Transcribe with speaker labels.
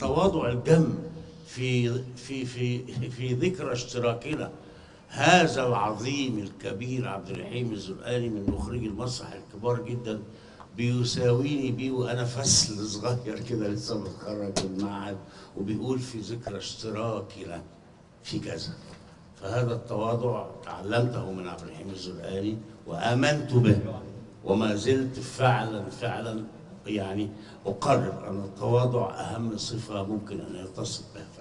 Speaker 1: التواضع الجم في في في في ذكرى اشتراكنا هذا العظيم الكبير عبد الرحيم الزرقاني من مخرجي المسرح الكبار جدا بيساويني بيه وانا فصل صغير كده لسه متخرج من المعهد وبيقول في ذكرى اشتراكنا في كذا فهذا التواضع تعلمته من عبد الرحيم الزرقاني وامنت به وما زلت فعلا فعلا يعني اقرر ان التواضع اهم صفه ممكن ان يتصف بها